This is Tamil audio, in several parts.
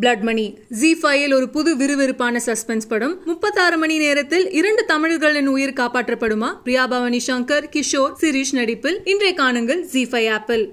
பிளட் மணி ஜி ஃபைவில் ஒரு புது விறுவிறுப்பான சஸ்பென்ஸ் படம் முப்பத்தாறு மணி நேரத்தில் இரண்டு தமிழர்களின் உயிர் காப்பாற்றப்படுமா பிரியா பவானி சங்கர் கிஷோர் சிரீஷ் நடிப்பில் இன்றைய காணுங்கள் Zee five apple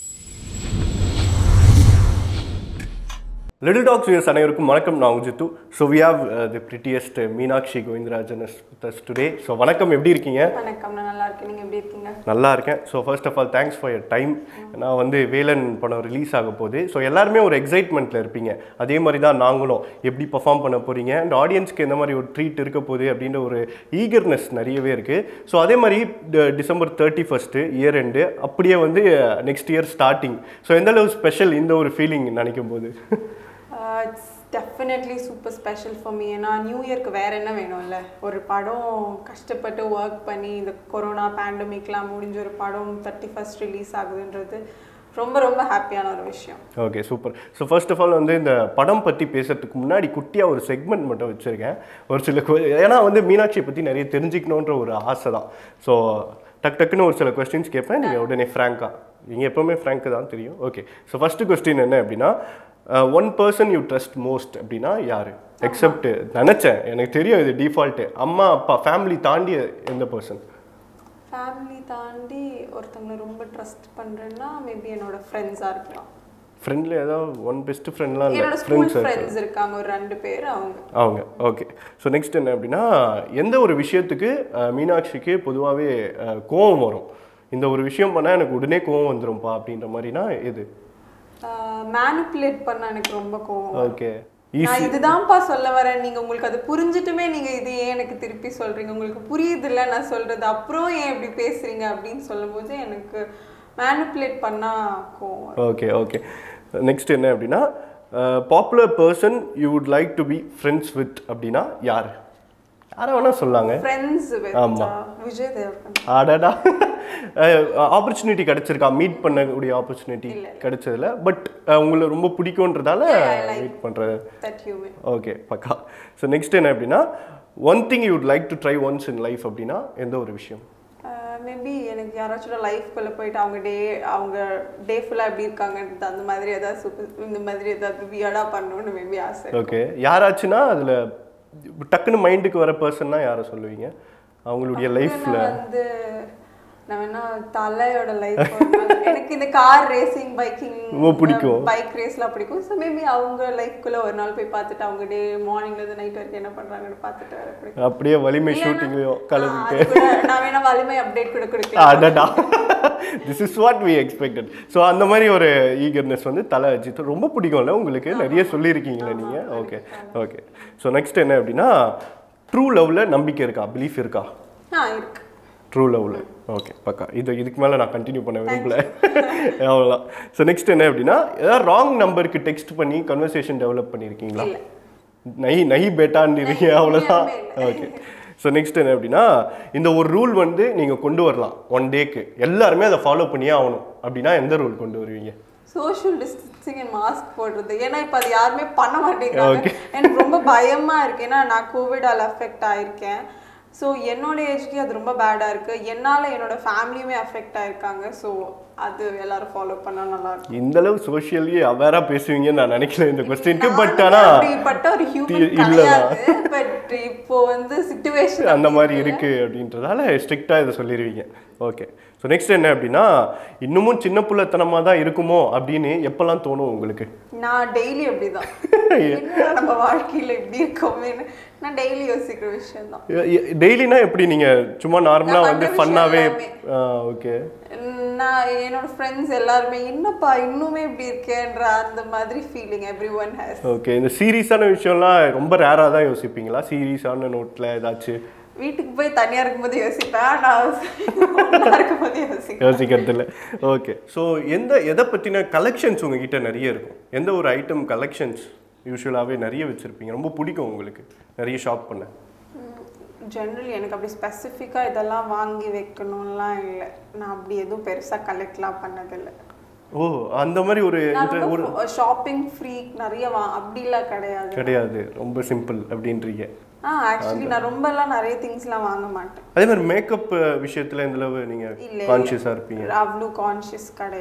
little talks viewers அனைவருக்கும் வணக்கம் நான் Ujith so we have the prettiest Meenakshi Govindarajan with today so வணக்கம் எப்படி இருக்கீங்க வணக்கம் நான் நல்லா இருக்கேன் நீங்க எப்படி இருக்கீங்க நல்லா இருக்கேன் so first of all thanks for your time நான் வந்து வேலன் படம் ரிலீஸ் ஆக போகுது ஸோ எல்லாருமே ஒரு எக்ஸைட்மெண்ட்டில் இருப்பீங்க அதே மாதிரி தான் நாங்களும் எப்படி பர்ஃபார்ம் பண்ண போகிறீங்க அண்ட் ஆடியன்ஸ்க்கு எந்த மாதிரி ஒரு ட்ரீட் இருக்க போகுது அப்படின்ற ஒரு ஈகர்னஸ் நிறையவே இருக்குது ஸோ அதே மாதிரி ட- December thirty first year end அப்படியே வந்து நெக்ஸ்ட் இயர் ஸ்டார்டிங் ஸோ எந்த அளவு ஸ்பெஷல் இந்த ஒரு ஃபீலிங் நினைக்கும் போது it's definitely super special for me ஏன்னா நியூ இயர்க்கு வேற என்ன வேணும்ல ஒரு படம் கஷ்டப்பட்டு ஒர்க் பண்ணி இந்த கொரோனா பேண்டமிக்லாம் முடிஞ்ச ஒரு படம் தேர்ட்டி ஃபர்ஸ்ட் ரிலீஸ் ஆகுதுன்றது ரொம்ப ரொம்ப ஹாப்பியான ஒரு விஷயம் okay super so first of all வந்து இந்த படம் பற்றி பேசுறதுக்கு முன்னாடி குட்டியாக ஒரு செக்மெண்ட் மட்டும் வச்சுருக்கேன் ஒரு சில que- ஏன்னா வந்து மீனாட்சியை பற்றி நிறைய தெரிஞ்சுக்கணுன்ற ஒரு ஆசை தான் ஸோ டக் டக்குன்னு ஒரு சில கொஸ்டின்ஸ் கேட்பேன் நீங்கள் உடனே ஃப்ராங்காக நீங்கள் எப்போவுமே ஃப்ராங்க்கு தான் தெரியும் ஓகே ஸோ ஃபஸ்ட்டு கொஸ்டின் என்ன அப்படின்னா one person you trust most அப்படின்னா யார் எக்ஸப்ட் நினச்சேன் எனக்கு தெரியும் இது டிஃபால்ட்டு அம்மா அப்பா ஃபேமிலி தாண்டி எந்த பர்சன் ஃபேமிலி தாண்டி ஒருத்தவங்களை ரொம்ப ட்ரஸ்ட் பண்ணுறேன்னா மேபி என்னோட ஃப்ரெண்ட்ஸாக இருக்கலாம் ஃப்ரெண்டில் ஏதாவது ஒன் பெஸ்ட் ஃப்ரெண்ட்லாம் இல்லை என்னோட ஸ்கூல் ஃப்ரெண்ட்ஸ் ஃப்ரெண்ட்ஸ் இருக்காங்க ஒரு ரெண்டு பேர் அவங்க அவங்க ஓகே ஸோ நெக்ஸ்ட் என்ன அப்படின்னா எந்த ஒரு விஷயத்துக்கு அஹ், மீனாட்சிக்கு பொதுவாகவே கோவம் வரும் இந்த ஒரு விஷயம் பண்ணால் எனக்கு உடனே கோவம் வந்துரும்ப்பா அப்படின்ற மாதிரினா எது மேனிப்புலேட் பண்ண எனக்கு ரொம்ப கோவம் வரும். ஓகே நான் இதுதான்ப்பா சொல்ல வரேன் நீங்க உங்களுக்கு அது புரிஞ்சிட்டுமே நீங்க இது ஏன் எனக்கு திருப்பி சொல்றீங்க உங்களுக்கு புரியுது இல்ல நான் சொல்றது அப்புறம் ஏன் இப்படி பேசுறீங்க அப்படின்னு சொல்லும்போது எனக்கு மேனிப்புலேட் பண்ணா கோவம் வரும். ஓகே ஓகே நெக்ஸ்ட் என்ன அப்படின்னா popular person you would like to be friends with அப்படின்னா யார் யாரை வேணால் சொல்லாங்க friends with ஆமா. uh, விஜய் தேவர்கன் அடடா ஆப்பர்ச்சுனிட்டி கிடைச்சிருக்கா மீட் பண்ணக்கூடிய ஆப்பர்ச்சுனிட்டி கிடைச்சதுல பட் உங்களை ரொம்ப பிடிக்கும்ன்றதால மீட் பண்ணுறது தட் ஹியூமன் ஓகே பக்கா ஸோ நெக்ஸ்ட் என்ன அப்படின்னா one thing you like to try once in life அப்படின்னா எந்த ஒரு விஷயம் மேபி எனக்கு யாராச்சும் லைஃப்குள்ளே போயிட்டு அவங்க டே அவங்க டே ஃபுல்லாக எப்படி இருக்காங்கன்றது அந்த மாதிரி ஏதாவது சூப்பர் இந்த மாதிரி ஏதாவது வியர்டாக பண்ணணும்னு மேபி ஆசை ஓகே யாராச்சுன்னா அதில் டக்குன்னு மைண்டுக்கு வர பர்சன்னா யாரை சொல்லுவீங்க அவங்களுடைய லைஃப்பில் நான் வந்து நான் வேணா தலையோட லைஃப் எனக்கு இந்த கார் ரேசிங் பைக்கிங் ரொம்ப பிடிக்கும். பைக் ரேஸ்லாம் பிடிக்கும் ஸோ மேபி அவங்க லைஃப்குள்ள ஒரு நாள் போய் பார்த்துட்டு அவங்க டே மார்னிங்ல இருந்து நைட் வரைக்கும் என்ன பண்றாங்கன்னு பார்த்துட்டு வர பிடிக்கும் அப்படியே வலிமை இல்லைன்னா, ஷூட்டிங்லையும் ஆ, கலந்துட்டு அது கூட நான் வேணா வலிமை அப்டேட் கூட கொடுக்கலாம் அடடா this is what we expected so அந்த மாதிரி ஒரு ஈகர்னஸ் வந்து தலை அஜித் ரொம்ப பிடிக்கும்ல உங்களுக்கு நிறைய சொல்லியிருக்கீங்களே நீங்கள் ஓகே ஓகே ஸோ நெக்ஸ்ட் என்ன அப்படின்னா ட்ரூ லவ்வில் நம்பிக்கை இருக்கா பிலீஃப் இருக்கா ஆ இருக்கு ட்ரூ லவ்வில் ஓகே பக்கா இது இதுக்கு மேலே நான் கண்டினியூ பண்ண விரும்பல அவ்வளோதான் ஸோ நெக்ஸ்ட் என்ன அப்படின்னா ஏதாவது ராங் நம்பருக்கு டெக்ஸ்ட் பண்ணி கன்வர்சேஷன் டெவலப் பண்ணியிருக்கீங்களா இல்ல. நை நை பேட்டான்றீங்க அவ்வளோதான் உண்மையாலுமே ஓகே ஸோ நெக்ஸ்ட் என்ன அப்படின்னா இந்த ஒரு ரூல் வந்து நீங்கள் கொண்டு வரலாம் ஒன் டேக்கு எல்லாருமே அதை ஃபாலோ பண்ணியே ஆகணும் அப்படின்னா எந்த ரூல் கொண்டு வருவீங்க சோஷியல் டிஸ்டன்சிங் அண்ட் மாஸ்க் போடுறது ஏன்னா இப்போ அது யாருமே பண்ண மாட்டேங்கிறாங்க எனக்கு ரொம்ப பயமா இருக்கு ஏன்னா நான் கோவிடால் அஃபெக்ட் ஆயிருக்கேன் ஸோ என்னோட ஏஜ்க்கு அது ரொம்ப பேடாக இருக்கு என்னால் என்னோட ஃபேமிலியுமே அஃபெக்ட் ஆயிருக்காங்க ஸோ அது எல்லாரும் ஃபாலோ பண்ணா நல்லா இருக்கும் இந்த அளவு சோஷியலி அவேராக பேசுவீங்கன்னு நான் நினைக்கல இந்த கொஸ்டினுக்கு பட் நான் ஆனால் அப்படிப்பட்ட ஒரு ஹியூமன் இல்லதான். கிடையாது பட் இப்போ வந்து சுச்சுவேஷன் அந்த மாதிரி இருக்கு அப்படின்றதால ஸ்ட்ரிக்டாக இதை சொல்லிடுவீங்க ஓகே ஸோ நெக்ஸ்ட் என்ன அப்படின்னா இன்னமும் சின்ன புள்ளத்தனமாக தான் இருக்குமோ அப்படின்னு எப்போல்லாம் தோணும் உங்களுக்கு நான் டெய்லி அப்படிதான் என்னடா நம்ம வாழ்க்கையில இப்படி இருக்கோமேன்னு நான் டெய்லி யோசிக்கிற விஷயம் தான் டெய்லினா எப்படி நீங்கள் சும்மா நார்மலாக நான் வந்து பண்ற ஃபன்னாகவே விஷயம் ஓகே நான் என்னோட ஃப்ரெண்ட்ஸ் எல்லாருமே என்னப்பா இன்னுமே இப்படி இருக்கேன்ற அந்த மாதிரி feeling every one has okay இந்த சீரியஸான விஷயம்லாம் ரொம்ப ரேராக தான் யோசிப்பீங்களா சீரியஸான நோட்டில் ஏதாச்சும் வீட்டுக்கு போய் தனியா இருக்கும்போது யோசிப்பேன் நான் ஒண்ணா இருக்கும்போது யோசிப்பேன் யோசிக்கிறது இல்லை ஓகே ஸோ எந்த எதை பற்றின கலெக்ஷன்ஸ் உங்ககிட்ட நிறைய இருக்கும் எந்த ஒரு ஐட்டம் கலெக்ஷன்ஸ் யூஸ்வலாகவே நிறைய வச்சுருப்பீங்க ரொம்ப பிடிக்கும் உங்களுக்கு நிறைய ஷாப் பண்ண ஜென்ரலி எனக்கு அப்படி ஸ்பெசிஃபிக்காக இதெல்லாம் வாங்கி வைக்கணும்லாம் இல்லை நான் அப்படி எதுவும் பெருசாக கலெக்ட்லாம் பண்ணதில்லை ஓ அந்த மாதிரி ஒரு நான் inter- ஒரு ரொம்ப ஷாப்பிங் ஃப்ரீ நிறைய வா அப்படிலாம் கிடையாது கிடையாது ரொம்ப சிம்பிள் அப்படின்றீங்க ஆ ஆக்சுவலி நான் ரொம்பலாம் நிறைய திங்ஸ்லாம் வாங்க மாட்டேன் அதே மாதிரி மேக்கப் விஷயத்தில் இந்த அளவு நீங்கள் இல்ல, கான்ஷியஸாக இருப்பீங்க அவ்வளோ கான்ஷியஸ் கிடையாது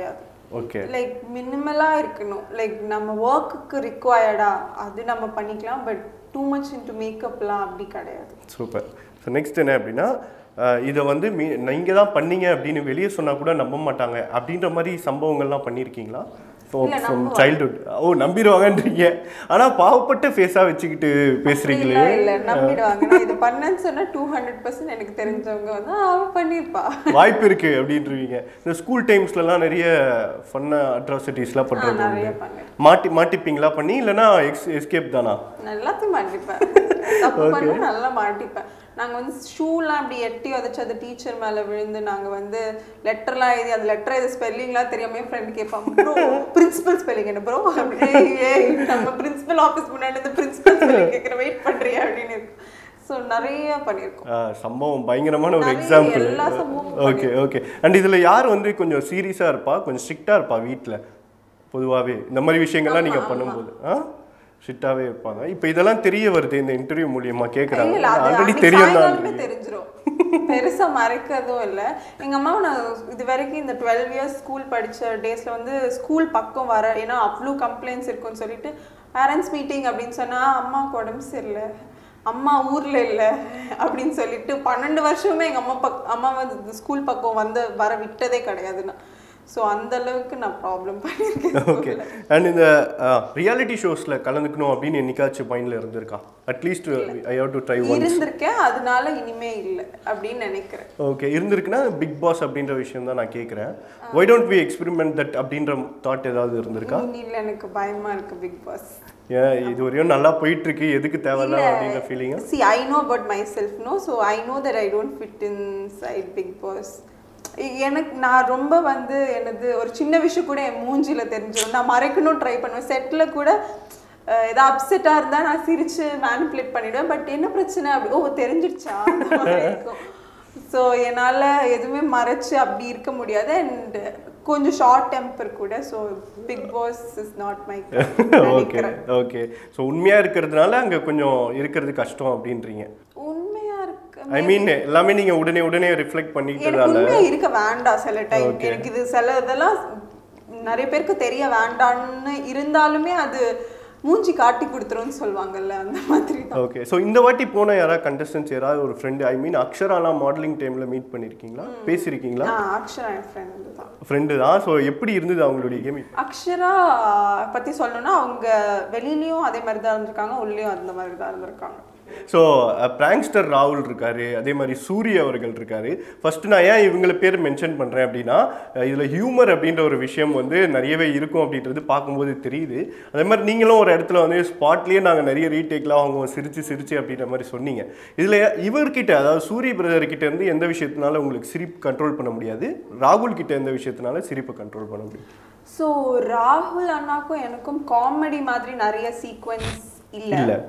ஓகே லைக் மினிமலா இருக்கணும் லைக் நம்ம ஒர்க்குக்கு ரிக்வயர்டா அது நம்ம பண்ணிக்கலாம் பட் டூ மச் இன்டு மேக்கப்லாம் அப்படி கிடையாது சூப்பர் ஸோ நெக்ஸ்ட் என்ன அப்படின்னா அஹ், இதை வந்து மீ நீங்கள் தான் பண்ணீங்க அப்படின்னு வெளியே சொன்னால் கூட நம்ப மாட்டாங்க அப்படின்ற மாதிரி சம்பவங்கள்லாம் பண்ணியிருக்கீங்களா ஸோ இல்ல, ஃப்ரம் நம்புவாங்க. சைல்டுஹுட் ஓ நம்பிடுவாங்கன்றீங்க ஆனால் பாவப்பட்ட ஃபேஸாக வச்சுக்கிட்டு பேசுகிறீங்களே இல்ல இல்ல நம்பிடுவாங்க நான் இது பண்ணேன்னு சொன்னா டூ ஹண்ட்ரட் பர்சன்ட் எனக்கு தெரிஞ்சவங்க வந்து "ஆ, அவ பண்ணிருப்பா வாய்ப்பு இருக்கு அப்படின்றீங்க இந்த ஸ்கூல் டைம்ஸ்லலாம் நிறைய ஃபன்ன அட்ராசிட்டிஸ்லாம் பண்ணுறது நிறைய பண்ணேன் மாட்டி மாட்டிப்பீங்களா பண்ணி இல்லைன்னா எக்ஸ் எஸ்கேப் தானா நான் எல்லாத்தையும் மாட்டிப்பேன் தப்பு பண்ணா நல்லா மாட்டிப்பேன் நாங்க வந்து ஷூலாம் இப்படி எட்டி உதச்சு அந்த டீச்சர் மேல விழுந்து நாங்க வந்து லெட்டர்லாம் எழுதி அந்த லெட்டர் இது ஸ்பெல்லிங்லாம் தெரியாம ஃப்ரெண்ட் கேட்பாங்க ப்ரோ பிரின்சிபல் ஸ்பெல்லிங் என்ன ப்ரோ அப்படியே ஏய், நம்ம பிரின்சிபல் ஆஃபீஸ் முன்னாடி இந்த பிரின்சிபல் ஸ்பெல்லிங் கேட்குற வெயிட் பண்றியா அப்படின்னு இருக்கும் ஸோ நிறைய பண்ணியிருக்கோம் ஆ, சம்பவம் பயங்கரமான ஒரு நிறைய எக்ஸாம்பிள் எல்லா சம்பவமும் ஓகே ஓகே அண்ட் இதில் யார் வந்து கொஞ்சம் சீரியஸாக இருப்பா கொஞ்சம் ஸ்ட்ரிக்டாக இருப்பா வீட்டில் பொதுவாகவே இந்த மாதிரி விஷயங்கள்லாம் நீங்கள் பண்ணும்போது ஆ ஸ்ட்ரிக்டாகவே இருப்பாங்க இப்போ இதெல்லாம் தெரிய வருது இந்த இன்டர்வியூ மூலியமா இல்ல கேட்குறாங்க இல்ல அது ஆல்ரெடி அன்னைக்கு தெரியும் சாயங்காலமே தான் தெரிஞ்சிரும் பெருசா மறைக்கிறதும் இல்ல எங்க அம்மா நான் இது வரைக்கும் இந்த டுவெல் இயர்ஸ் ஸ்கூல் படிச்ச டேஸ்ல வந்து ஸ்கூல் பக்கம் வர ஏன்னா அவ்வளோ கம்ப்ளைண்ட்ஸ் இருக்கும்னு சொல்லிட்டு பேரண்ட்ஸ் மீட்டிங் அப்படின்னு சொன்னா அம்மாவுக்கு உடம்பு சரியில்லை அம்மா ஊர்ல இல்ல அப்படின்னு சொல்லிட்டு பன்னெண்டு வருஷமே எங்க அம்மா பக் அம்மா வந்து ஸ்கூல் பக்கம் வந்து வர விட்டதே கிடையாதுன்னா ஸோ அந்த அளவுக்கு நான் ப்ராப்ளம் பண்ணியிருக்கேன் ஓகே அண்ட் இந்த ரியாலிட்டி ஷோஸில் கலந்துக்கணும் அப்படின்னு என்னைக்காச்சும் மைண்டில் இருந்திருக்கா at least I have to try one இருந்திருக்கேன் அதனால இனிமே இல்லை அப்படின்னு நினைக்கிறேன் ஓகே இருந்திருக்குன்னா பிக் பாஸ் அப்படின்ற விஷயம் தான் நான் கேட்குறேன் why don't we experiment that அப்படின்ற தாட் ஏதாவது இருந்திருக்கா இல்ல எனக்கு பயமா இருக்கு பிக் பாஸ் ஏன் இது வரையும் நல்லா போயிட்டு இருக்கு எதுக்கு தேவையில்ல அப்படின்ற ஃபீலிங்கா see i know about myself no so i know that i don't fit inside big boss எனக்கு நான் ரொம்ப வந்து எனது ஒரு சின்ன விஷயம் கூட என் மூஞ்சில தெரிஞ்சிடும் நான் மறைக்கணும் ட்ரை பண்ணுவேன் செட்டில் கூட அஹ், ஏதாவது அப்செட்டாக இருந்தால் நான் சிரிச்சு மேனிப்புலேட் பண்ணிடுவேன் பட் என்ன பிரச்சனை அப்படி ஓ தெரிஞ்சிடுச்சா அந்த மாதிரி இருக்கும் ஸோ என்னால் எதுவுமே மறைச்சு அப்படி இருக்க முடியாது அண்ட் கொஞ்சம் ஷார்ட் டெம்பர் கூட so big boss is not my okay okay so உண்மையாக இருக்கிறதுனால அங்கே கொஞ்சம் இருக்கிறது கஷ்டம் அப்படின்றீங்க உண்மையா இருக்கு ஐ மீன் எல்லாமே நீங்கள் உடனே உடனே ரிஃப்ளெக்ட் எனக்கு பண்ணிக்கிட்டதால உண்மையா இருக்க வேண்டாம் சில டைம் எனக்கு இது சில இதெல்லாம் நிறைய பேருக்கு தெரிய வேண்டாம்னு இருந்தாலுமே அது மூஞ்சி காட்டி கொடுத்துரும்னு சொல்லுவாங்கல்ல அந்த மாதிரி தான் ஓகே ஸோ இந்த வாட்டி போன யாராவது கண்டஸ்டன்ஸ் யாராவது ஒரு ஃப்ரெண்டு ஐ மீன் அக்ஷராலாம் மாடலிங் டைமில் மீட் பண்ணியிருக்கீங்களா பேசியிருக்கீங்களா நான் அக்ஷரா என் ஃப்ரெண்டு தான் ஃப்ரெண்டு தான் ஸோ எப்படி இருந்தது அவங்களுடைய கேம் அக்ஷரா பத்தி சொல்லணும்னா அவங்க வெளியிலயும் அதே மாதிரி தான் இருந்திருக்காங்க உள்ளேயும் அந்த மாதிரி தான் இருந்திருக்காங்க ஸோ பிராங்ஸ்டர் ராகுல் இருக்காரு அதே மாதிரி சூரிய அவர்கள் இருக்காரு ஃபர்ஸ்ட் நான் ஏன் இவங்கள பேர் மென்ஷன் பண்ணுறேன் அப்படின்னா அஹ் இதுல ஹியூமர் அப்படின்ற ஒரு விஷயம் வந்து நிறையவே இருக்கும் அப்படின்றது பார்க்கும்போது தெரியுது அதே மாதிரி நீங்களும் ஒரு இடத்துல வந்து ஸ்பாட்லேயே நாங்கள் நிறைய ரீடேக்லாம் அவங்க சிரிச்சு சிரிச்சு அப்படின்ற மாதிரி சொன்னீங்க இதில் இவர்கிட்ட அதாவது சூரிய பிரதர் கிட்ட இருந்து எந்த விஷயத்தினால உங்களுக்கு சிரிப்பு கண்ட்ரோல் பண்ண முடியாது ராகுல் கிட்ட எந்த விஷயத்தினால சிரிப்பை கண்ட்ரோல் பண்ண முடியும் ஸோ ராகுல் அண்ணாக்கும் எனக்கும் காமெடி மாதிரி நிறைய சீக்வன்ஸ் இல்ல. இல்லை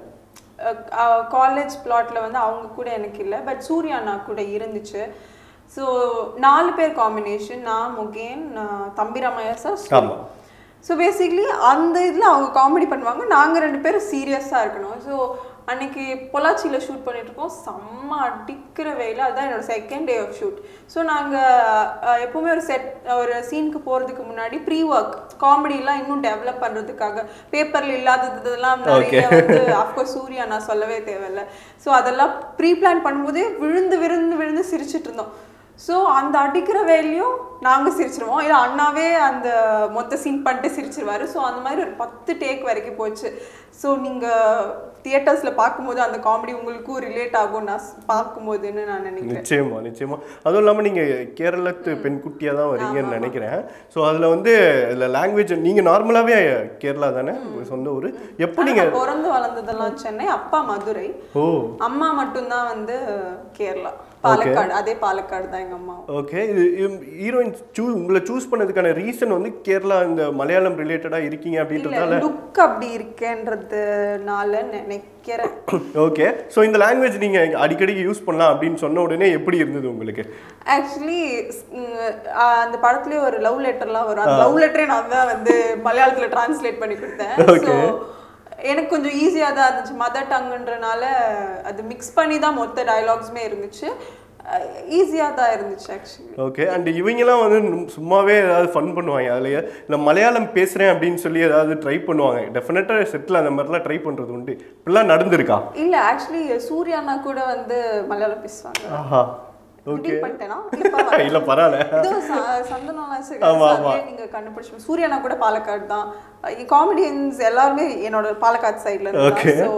காலேஜ் பிளாட்ல வந்து அவங்க கூட எனக்கு இல்லை பட் சூர்யா அண்ணா கூட இருந்துச்சு ஸோ நாலு பேர் காம்பினேஷன் நான் முகேன் நான் தம்பி ராமையா சார் ஆமா. ஸோ பேசிக்லி அந்த இதில் அவங்க காமெடி பண்ணுவாங்க நாங்கள் ரெண்டு பேரும் சீரியஸாக இருக்கணும் ஸோ அன்னைக்கு பொள்ளாச்சியில் ஷூட் பண்ணிட்டு இருக்கோம் செம்ம அடிக்கிற வெயில் அதுதான் என்னோட second day of shoot so நாங்கள் எப்போவுமே ஒரு செட் ஒரு சீனுக்கு போகிறதுக்கு முன்னாடி ப்ரீ ஒர்க் காமெடிலாம் இன்னும் டெவலப் பண்ணுறதுக்காக பேப்பரில் இல்லாததெல்லாம் நிறைய வந்து அஃப்கோர்ஸ் சூர்யா நான் சொல்லவே தேவையில்ல ஸோ அதெல்லாம் ப்ரீ பிளான் பண்ணும்போதே விழுந்து விழுந்து விழுந்து சிரிச்சிட்டு இருந்தோம் ஸோ அந்த அடிக்கிற வேலையும் நாங்கள் சிரிச்சிருவோம் இல்லை அண்ணாவே அந்த மொத்த சீன் பண்ணிட்டு சிரிச்சிருவாரு ஸோ அந்த மாதிரி ஒரு பத்து டேக் வரைக்கும் போச்சு ஸோ நீங்கள் தியேட்டர்ஸில் பார்க்கும்போது அந்த காமெடி உங்களுக்கும் ரிலேட் ஆகும் நான் ஸ்- பார்க்கும்போதுன்னு நான் நினைக்கிறேன் நிச்சயமா நிச்சயமா அதுவும் இல்லாமல் நீங்கள் கேரளத்து பெண் குட்டியாக தான் வரீங்கன்னு நினைக்கிறேன் ஸோ அதில் வந்து இதில் லாங்குவேஜ் நீங்கள் நார்மலாகவே கேரளா தானே உங்க சொந்த ஊர் எப்போ நீங்கள் நான் பிறந்து வளர்ந்ததெல்லாம் சென்னை அப்பா மதுரை ஓ அம்மா மட்டும்தான் வந்து கேரளா பாலக்காடு அதே பாலக்காடு தான் எங்கள் அம்மா ஓகே இது ஹீரோயின் சூ உங்களை சூஸ் பண்ணதுக்கான ரீசன் வந்து கேரளா இந்த மலையாளம் ரிலேட்டடாக இருக்கீங்க அப்படின்றதால லுக் அப்படி இருக்கேன்றதுனால நினைக்கிறேன் ஓகே ஸோ இந்த லாங்குவேஜ் நீங்கள் அடிக்கடிக்கு யூஸ் பண்ணலாம் அப்படின்னு சொன்ன உடனே எப்படி இருந்தது உங்களுக்கு ஆக்சுவலி அந்த படத்துலயே ஒரு லவ் லெட்டர்லாம் வரும் அந்த லவ் லெட்டரே நான் தான் வந்து மலையாளத்துல டிரான்ஸ்லேட் பண்ணி கொடுத்தேன் ஸோ எனக்கு கொஞ்சம் ஈஸியாக தான் இருந்துச்சு மதர் டங்குன்றனால அது மிக்ஸ் பண்ணி தான் மொத்த டயலாக்ஸுமே இருந்துச்சு ஈஸியாக தான் இருந்துச்சு ஆக்சுவலி ஓகே அண்ட் இவங்கெல்லாம் வந்து நும்- சும்மாவே ஏதாவது ஃபன் பண்ணுவாங்க அதுலயே இல்லை மலையாளம் பேசுகிறேன் அப்படின்னு சொல்லி ஏதாவது ட்ரை பண்ணுவாங்க டெஃபினட்டாக செட்டில் அந்த மாதிரிலாம் ட்ரை பண்ணுறது உண்டு இப்படிலாம் நடந்திருக்கா இல்ல ஆக்சுவலி சூர்யானா கூட வந்து மலையாளம் பேசுவாங்க ஆஹா ஓகே முடிவு பண்ணிட்டேனா இல்ல பரவாயில்ல. இல்லை பரவாயில்ல இதோ ச- சந்தனம் நாசகர் ஆமா, so ஆமா. அதுலயே நீங்க கண்டுபிடிச்சு சூர்யானா கூட பாலக்காடு தான் காமெடியன்ஸ் எல்லாருமே என்னோட பாலக்காடு சைட்ல Okay. இருந்து ஸோ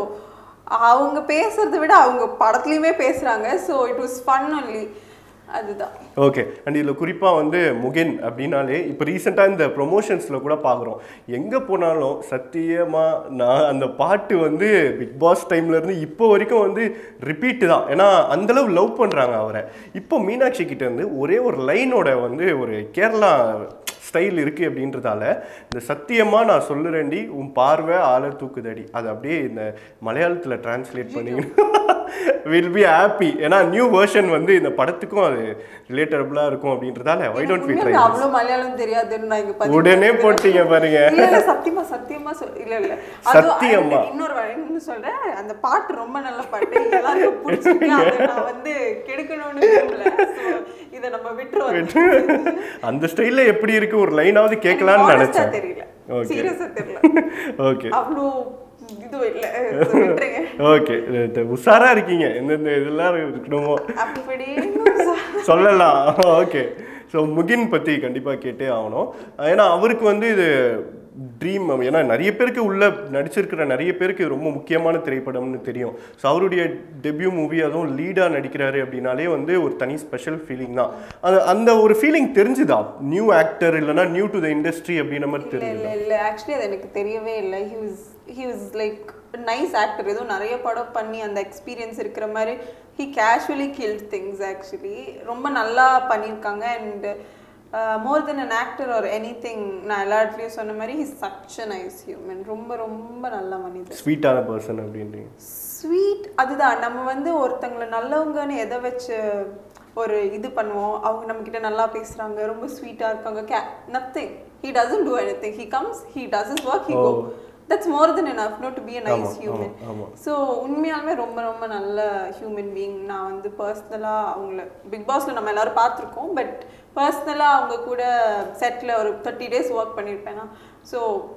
அவங்க பேசுறதை விட அவங்க படத்துலயுமே பேசுறாங்க so it was fun only அதுதான் ஓகே அண்ட் இதில் குறிப்பாக வந்து முகின் அப்படின்னாலே இப்போ ரீசெண்டாக இந்த ப்ரொமோஷன்ஸில் கூட பார்க்குறோம் எங்கே போனாலும் சத்தியமாக நான் அந்த பாட்டு வந்து பிக் பாஸ் டைம்லேருந்து இப்போ வரைக்கும் வந்து ரிப்பீட்டு தான் ஏன்னா அந்தளவு லவ் பண்ணுறாங்க அவரை இப்போ மீனாட்சி கிட்ட இருந்து ஒரே ஒரு லைனோட வந்து ஒரு கேரளா ஸ்டைல் இருக்குது அப்படின்றதால இந்த சத்தியமாக நான் சொல்லுறேன்டி உன் பார்வை ஆளை தூக்குதடி அது அப்படியே இந்த மலையாளத்தில் டிரான்ஸ்லேட் பண்ணீங்கன்னா வில் பி ஹாப்பி ஏன்னா நியூ வெர்ஷன் வந்து இந்த படத்துக்கும் அது ரிலேட்டபிளாக இருக்கும் அப்படின்றதால வை டோன்ட் வி ட்ரை உண்மையாலுமே அவ்வளவு மலையாளம் தெரியாதுன்னு நான் இங்க பதிவு உடனே பண்ணிக்கிறேன். போட்டீங்க பாருங்க இல்ல இல்ல சத்தியமா சத்தியமா சொல் இல்ல இல்ல அது சத்தியமா. இன்னொரு வழி இன்னும் சொல்றேன் அந்த பாட்டு ரொம்ப நல்ல பாட்டு எல்லாருக்கும் பிடிச்சிருக்கு அதை நான் வந்து கெடுக்கணும்னு விரும்பல So, இத நம்ம விட்டுருவோம் அந்த ஸ்டைலில் எப்படி இருக்கு ஒரு லைனாவது கேட்கலான்னு Honest ஆ நினச்சேன் தெரியல Okay. சீரியஸா தெரியல ஓகே அவ்வளோ இது இல்ல So, விட்டுருங்க ஓகே உஷாரா இருக்கீங்க எந்தெந்த இதெல்லாம் இருக்கணுமோ அப்படி சொல்லலாம் ஓகே ஸோ முகின் பற்றி கண்டிப்பாக கேட்டே ஆகணும் ஏன்னா அவருக்கு வந்து இது ட்ரீம் ஏன்னா நிறைய பேருக்கு உள்ள நடிச்சிருக்கிற நிறைய பேருக்கு இது ரொம்ப முக்கியமான திரைப்படம்னு தெரியும் ஸோ அவருடைய டெபியூ மூவி அதுவும் லீடாக நடிக்கிறாரு அப்படின்னாலே வந்து ஒரு தனி ஸ்பெஷல் ஃபீலிங் தான் அது அந்த ஒரு ஃபீலிங் தெரிஞ்சுதா நியூ ஆக்டர் இல்லைன்னா நியூ டு த இண்டஸ்ட்ரி அப்படின்ற மாதிரி இல்ல தெரியுது இல்ல இல்ல ஆக்சுவலி அது எனக்கு தெரியவே இல்லை he was he was like nice actor ஏதோ நிறைய படம் பண்ணி அந்த எக்ஸ்பீரியன்ஸ் இருக்கிற மாதிரி he casually killed things actually ரொம்ப நல்லா பண்ணியிருக்காங்க and more then an actor or anything நான் எல்லா இடத்துலையும் சொன்ன மாதிரி he such a nice human ரொம்ப ரொம்ப நல்ல மனிதர் ஸ்வீட்டான பர்சன் அப்படின்றீங்க ஸ்வீட் அதுதான் நம்ம வந்து ஒருத்தங்களை நல்லவங்கன்னு எதை வச்சு ஒரு இது பண்ணுவோம் அவங்க நம்ம கிட்ட நல்லா பேசுறாங்க ரொம்ப ஸ்வீட்டா இருக்காங்க okay nothing he doesn't do anything he comes he doesn't work he go Oh. That's more then enough not to be a ஆமா, nice human ஆமா, ஆமா. ஸோ உண்மையாலுமே ரொம்ப ரொம்ப நல்ல ஹியூமன் பீயிங் நான் வந்து பர்சனலாக அவங்கள பிக் பாஸ்ல நம்ம எல்லாரும் பார்த்துருக்கோம் பட் பர்சனலாக அவங்க கூட செட்டில் ஒரு தேர்ட்டி டேஸ் ஒர்க் பண்ணியிருப்பேனா ஸோ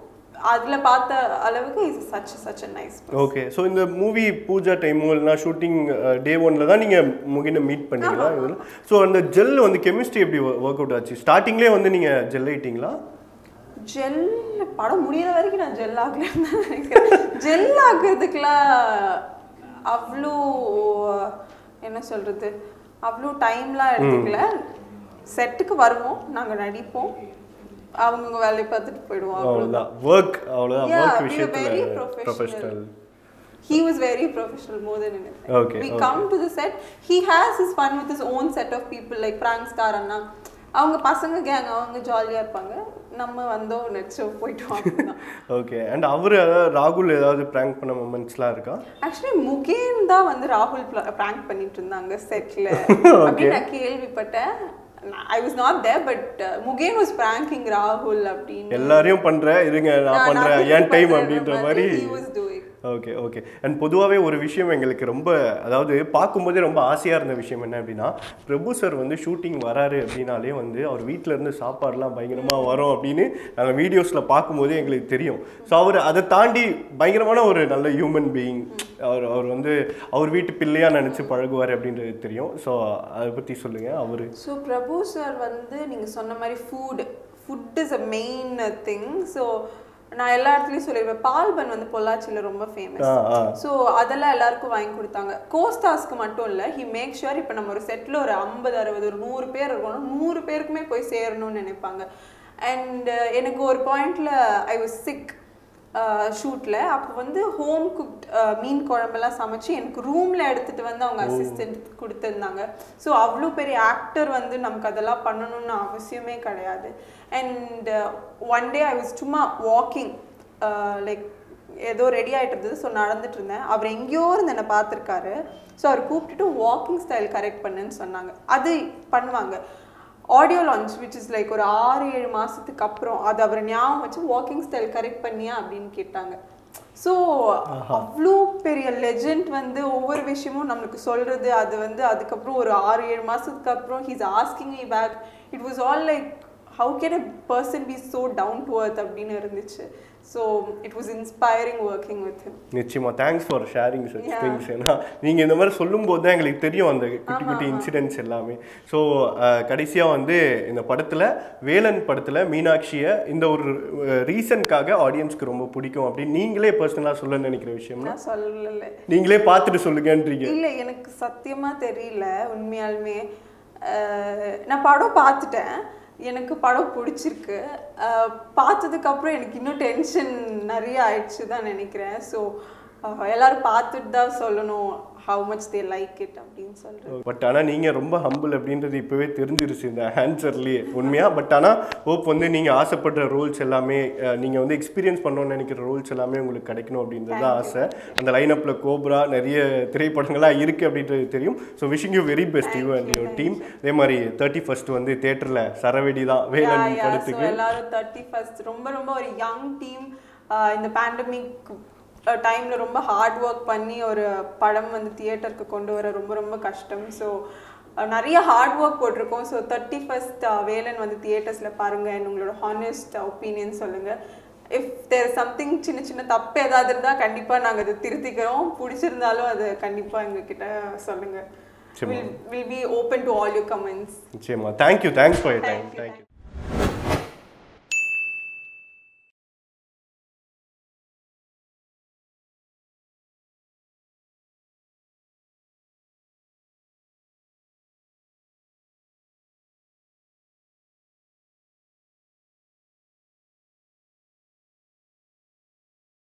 அதில் பார்த்த அளவுக்கு is such such a nice okay so இந்த மூவி பூஜா டைமோ இல்லைனா ஷூட்டிங் டே ஒன்ல தான் நீங்கள் முகினை மீட் பண்ணீங்களா இதில் ஸோ அந்த ஜெல் வந்து கெமிஸ்ட்ரி எப்படி ஒர்க் அவுட் ஆச்சு ஸ்டார்டிங்லேயே வந்து நீங்கள் ஜெல் ஆயிட்டீங்களா ஜெல் படம் முடியிற வரைக்கும் நான் ஜெல் ஆகலன்னு தான் நினைக்கிறேன் ஜெல் ஆகுறதுக்குலாம் அவ்வளோ என்ன சொல்றது அவ்வளோ டைம்லாம் எடுத்துக்கல செட்டுக்கு வருவோம் நாங்கள் நடிப்போம் அவங்கவுங்க வேலையை பார்த்துட்டு போயிடுவோம் அவ்வளோதான் அவ்வளோதான் ஒர்க் அவ்வளோதான் Yeah, work we are very விஷயத்தில் professional. Professional He was very professional more than anything. Okay, we okay. come to the set. He has his fun with his own set of people like prank star அண்ணா அவங்க பசங்க கேங் அவங்க ஜாலியா இருப்பாங்க நம்ம வந்தோம் நடிச்சோம் போயிட்டோம் அப்படிதான் ஓகே அண்ட் அவர் ஏதாவது ராகுல் ஏதாவது ப்ராங்க் பண்ண மூமெண்ட்ஸ்லாம் இருக்கா ஆக்சுவலி முகேன் தான் வந்து ராகுல் பிராங்க் பண்ணிட்டு இருந்தாங்க செட்ல அப்படின்னு நான் கேள்விப்பட்டேன் I was not there but Mugen was pranking ராகுல் அப்படின்னு எல்லாரையும் பண்றேன் இருங்க நான் பண்றேன் ஏன் டைம் அப்படின்ற மாதிரி he was doing okay okay and பொதுவாகவே ஒரு விஷயம் எங்களுக்கு ரொம்ப அதாவது பார்க்கும்போதே ரொம்ப ஆசையாக இருந்த விஷயம் என்ன அப்படின்னா பிரபு சார் வந்து ஷூட்டிங் வராரு அப்படின்னாலே வந்து அவர் வீட்டில் இருந்து சாப்பாடுலாம் பயங்கரமாக வரும் அப்படின்னு நாங்கள் வீடியோஸில் பார்க்கும்போதே எங்களுக்கு தெரியும் ஸோ அவர் அதை தாண்டி பயங்கரமான ஒரு நல்ல ஹியூமன் பீயிங் அவர் அவர் வந்து அவர் வீட்டு பிள்ளையாக நினச்சி பழகுவார் அப்படின்றது தெரியும் ஸோ அதை பற்றி சொல்லுங்கள் அவர் ஸோ பிரபு சார் வந்து நீங்கள் சொன்ன மாதிரி food food is a main thing so நான் எல்லா இடத்துலையும் சொல்லிடுவேன் பால்பன் வந்து பொள்ளாச்சியில் ரொம்ப ஃபேமஸ் ஆ ஆ ஸோ அதெல்லாம் எல்லாருக்கும் வாங்கி கொடுத்தாங்க கோஸ்டாஸ்க்கு மட்டும் இல்லை ஹி மேக் ஷுர் இப்போ நம்ம ஒரு செட்டில் ஒரு ஐம்பது அறுபது ஒரு நூறு பேர் இருக்கணும் நூறு பேருக்குமே போய் சேரணும்னு நினைப்பாங்க அண்ட் எனக்கு ஒரு பாயிண்ட்ல ஐ வாஸ் சிக் ஷூட்டில் அப்போ வந்து ஹோம் குக்ட் மீன் குழம்பெல்லாம் சமைச்சு எனக்கு ரூமில் எடுத்துகிட்டு வந்து அவங்க அசிஸ்டன்ட் கொடுத்துருந்தாங்க ஸோ அவ்வளோ பெரிய ஆக்டர் வந்து நமக்கு அதெல்லாம் பண்ணணும்னு அவசியமே கிடையாது and one day I was சும்மா வாக்கிங் லைக் ஏதோ ரெடி ஆகிட்டு இருந்தது ஸோ நடந்துட்டு இருந்தேன் அவர் எங்கேயோ இருந்து என்னை பார்த்துருக்காரு ஸோ அவர் கூப்பிட்டுட்டு வாக்கிங் ஸ்டைல் கரெக்ட் பண்ணுன்னு சொன்னாங்க அது பண்ணுவாங்க audio launch which is like ஒரு ஆறு ஏழு மாதத்துக்கு அப்புறம் அது அவர் ஞாபகம் வச்சு வாக்கிங் ஸ்டைல் கரெக்ட் பண்ணியா அப்படின்னு கேட்டாங்க ஸோ அவ்வளோ பெரிய லெஜெண்ட் வந்து ஒவ்வொரு விஷயமும் நம்மளுக்கு சொல்றது அது வந்து அதுக்கப்புறம் ஒரு ஆறு ஏழு மாசத்துக்கு அப்புறம் he's asking me back it was all like how can a person be so down to earth அப்படின்னு இருந்துச்சு so it was inspiring working with him நிச்சயமா thanks for sharing such Yeah. Things ஏன்னா நீங்க இந்த மாதிரி சொல்லும்போது தான் எங்களுக்கு தெரியும் அந்த குட்டி குட்டி இன்சிடென்ட்ஸ் எல்லாமே ஸோ கடைசியா வந்து இந்த படத்துல வேலன் படத்துல மீனாட்சியை இந்த ஒரு ரீசனுக்காக ஆடியன்ஸ்க்கு ரொம்ப பிடிக்கும் அப்படின்னு நீங்களே பர்சனலாக சொல்ல நினைக்கிற விஷயம்னா நான் சொல்லலை நீங்களே பார்த்துட்டு சொல்லுங்கன்றீங்க இல்ல எனக்கு சத்தியமா தெரியல உண்மையாலுமே அஹ் நான் படம் பார்த்துட்டேன் எனக்கு படம் பிடிச்சிருக்கு அஹ் பார்த்ததுக்கு அப்புறம் எனக்கு இன்னும் டென்ஷன் நிறைய ஆயிடுச்சு தான் நினைக்கிறேன் ஸோ எல்லாரும் பார்த்துட்டு தான் சொல்லணும் how much they like it அப்படின்னு சொல்றேன் பட் ஆனா நீங்க ரொம்ப ஹம்பிள் அப்படின்றது இப்பவே தெரிஞ்சிருச்சு இந்த ஆன்சர்லயே உண்மையா பட் ஆனா ஹோப் வந்து நீங்க ஆசைப்படுற ரோல்ஸ் எல்லாமே அஹ், நீங்க வந்து எக்ஸ்பீரியன்ஸ் பண்ணணும்னு நினைக்கிற ரோல்ஸ் எல்லாமே உங்களுக்கு கிடைக்கணும் அப்படின்றது தான் ஆசை அந்த லைனப்ல கோப்ரா நிறைய திரைப்படங்களா இருக்கு அப்படின்றது தெரியும் so wishing you very best you and your team அதே மாதிரி தேர்ட்டி ஃபர்ஸ்ட் வந்து தேட்டர்ல சரவெடி தான் வேலன் Yeah, yeah. So படத்துக்கு எல்லாரும் தேர்ட்டி ஃபர்ஸ்ட் ரொம்ப ரொம்ப ஒரு யங் டீம் இந்த பேண்டமிக் டைம்ல ரொம்ப ஹார்ட் ஒர்க் பண்ணி ஒரு படம் வந்து தியேட்டருக்கு கொண்டு வர ரொம்ப ரொம்ப கஷ்டம் ஸோ நிறைய ஹார்ட் ஒர்க் போட்டிருக்கோம் ஸோ தேர்ட்டி ஃபர்ஸ்ட் வேலன் வந்து தியேட்டர்ஸ்ல பாருங்க and உங்களோட ஹானஸ்ட் ஒப்பீனியன் சொல்லுங்க இஃப் தேர் சம்திங் சின்ன சின்ன தப்பு ஏதாவது இருந்தால் கண்டிப்பாக நாங்கள் அதை திருத்திக்கிறோம் பிடிச்சிருந்தாலும் அது கண்டிப்பாக எங்ககிட்ட சொல்லுங்க சரி. Will will be open to all you comments நிச்சயமா thank you thanks for your time thank you